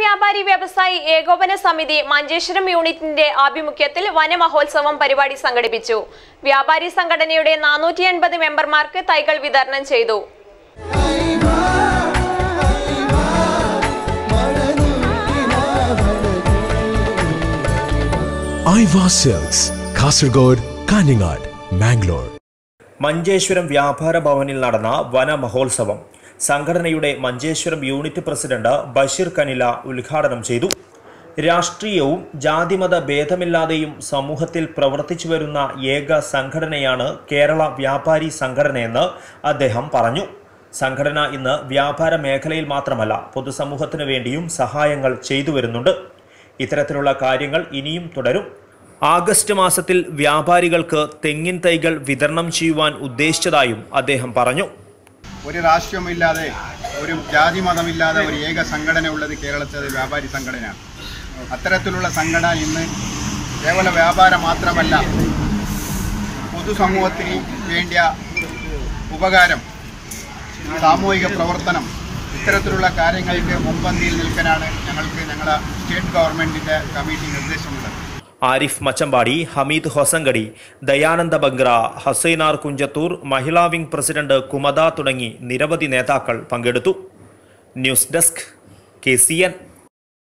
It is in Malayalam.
വ്യാപാരി വ്യവസായി ഏകോപന സമിതി മഞ്ചേശ്വരം യൂണിറ്റിന്റെ ആഭിമുഖ്യത്തിൽ വനമഹോത്സവം പരിപാടി സംഘടിപ്പിച്ചു വ്യാപാരി സംഘടനയുടെ നാനൂറ്റി എൺപത് മെമ്പർമാർക്ക് തൈകൾ വിതരണം ചെയ്തു ഐവ സിൽക്സ് കാസർഗോഡ് കാഞ്ഞങ്ങാട് മാംഗ്ലൂർ മഞ്ചേശ്വരം വ്യാപാര ഭവനിൽ നടന്ന വന മഹോത്സവം സംഘടനയുടെ മഞ്ചേശ്വരം യൂണിറ്റ് പ്രസിഡന്റ് ബഷീർ കനില ഉദ്ഘാടനം ചെയ്തു രാഷ്ട്രീയവും ജാതിമത ഭേദമില്ലാതെയും സമൂഹത്തിൽ പ്രവർത്തിച്ചു വരുന്ന ഏക സംഘടനയാണ് കേരള വ്യാപാരി സംഘടനയെന്ന് അദ്ദേഹം പറഞ്ഞു സംഘടന ഇന്ന് വ്യാപാര മേഖലയിൽ മാത്രമല്ല പൊതുസമൂഹത്തിനു വേണ്ടിയും സഹായങ്ങൾ ചെയ്തു വരുന്നുണ്ട് ഇത്തരത്തിലുള്ള കാര്യങ്ങൾ ഇനിയും തുടരും ആഗസ്റ്റ് മാസത്തിൽ വ്യാപാരികൾക്ക് തെങ്ങിൻ തൈകൾ വിതരണം ചെയ്യുവാൻ ഉദ്ദേശിച്ചതായും അദ്ദേഹം പറഞ്ഞു ഒരു രാഷ്ട്രീയമില്ലാതെ ഒരു ജാതി മതമില്ലാതെ ഒരു ഏക സംഘടന ഉള്ളത് കേരളത്തിലെ വ്യാപാരി സംഘടനയാണ് അത്തരത്തിലുള്ള സംഘടന ഇന്ന് കേവല വ്യാപാരം മാത്രമല്ല പൊതുസമൂഹത്തിന് വേണ്ടിയ ഉപകാരം സാമൂഹിക പ്രവർത്തനം ഇത്തരത്തിലുള്ള കാര്യങ്ങൾക്ക് മുൻപന്തിയിൽ നിൽക്കാനാണ് ഞങ്ങൾക്ക് ഞങ്ങളുടെ സ്റ്റേറ്റ് ഗവൺമെൻറ്റിൻ്റെ കമ്മിറ്റി നിർദ്ദേശമുള്ളത് ആരിഫ് മച്ചമ്പാടി ഹമീദ് ഹൊസങ്കടി ദയാനന്ദ ബംഗ്ര ഹസൈനാർ കുഞ്ചത്തൂർ മഹിളാ വിംഗ് പ്രസിഡന്റ് കുമത തുടങ്ങി നിരവധി നേതാക്കൾ പങ്കെടുത്തു news desk K C N